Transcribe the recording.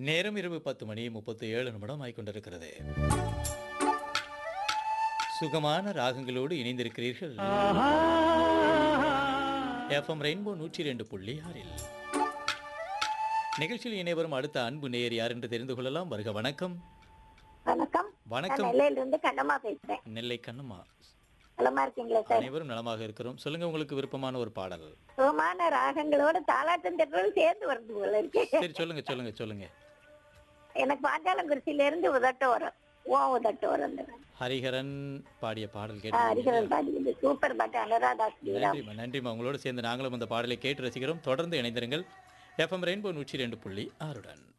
நேரம் இரவு பத்து மணி முப்பத்தி ஏழு நிமிடம் ஆய்கொண்டிருக்கிறது சுகமான ராகங்களோடு இணைந்திருக்கிறீர்கள் எஃப்எம் ரெயின்போ நூற்றி ரெண்டு புள்ளி ஆறில் நிகழ்ச்சியில் இணைவரும் அடுத்த அன்பு நேயர் யார் என்று தெரிந்து கொள்ளலாம் வருக வணக்கம் வணக்கம் நான் வணக்கம் நெல்லையில இருந்து கண்ணம்மா பேசுறேன் நெல்லை கண்ணம்மா நலமா இருக்கீங்களா சார் அனைவரும் நலமாக இருக்கிறோம் சொல்லுங்க உங்களுக்கு விருப்பமான ஒரு பாடல் சுகமான ராகங்களோட தாலாட்டம் தட்டுறது சேர்ந்து வருது போல இருக்கு சரி சொல்லுங்க சொல்லுங்க சொல்லுங்க எனக்கு பாஞ்சாலங்குறிச்சியில இருந்து உதட்டோரம் ஓ உதட்டோரம் ஹரிஹரன் பாடிய பாடல் கேட்டு ஹரிகரன் பாடியது சூப்பர் பாட்டு அனுராதா ஸ்ரீராம் நன்றிம்மா நன்றிம்மா உங்களோடு சேர்ந்து நாங்களும் அந்த பாடலை கேட்டு ரசிக்கிறோம் தொடர்ந்து இணைந்திருங்கள் எஃப்எம் ரெயின்போ நூற்றி ரெண்டு புள்ளி ஆறுடன்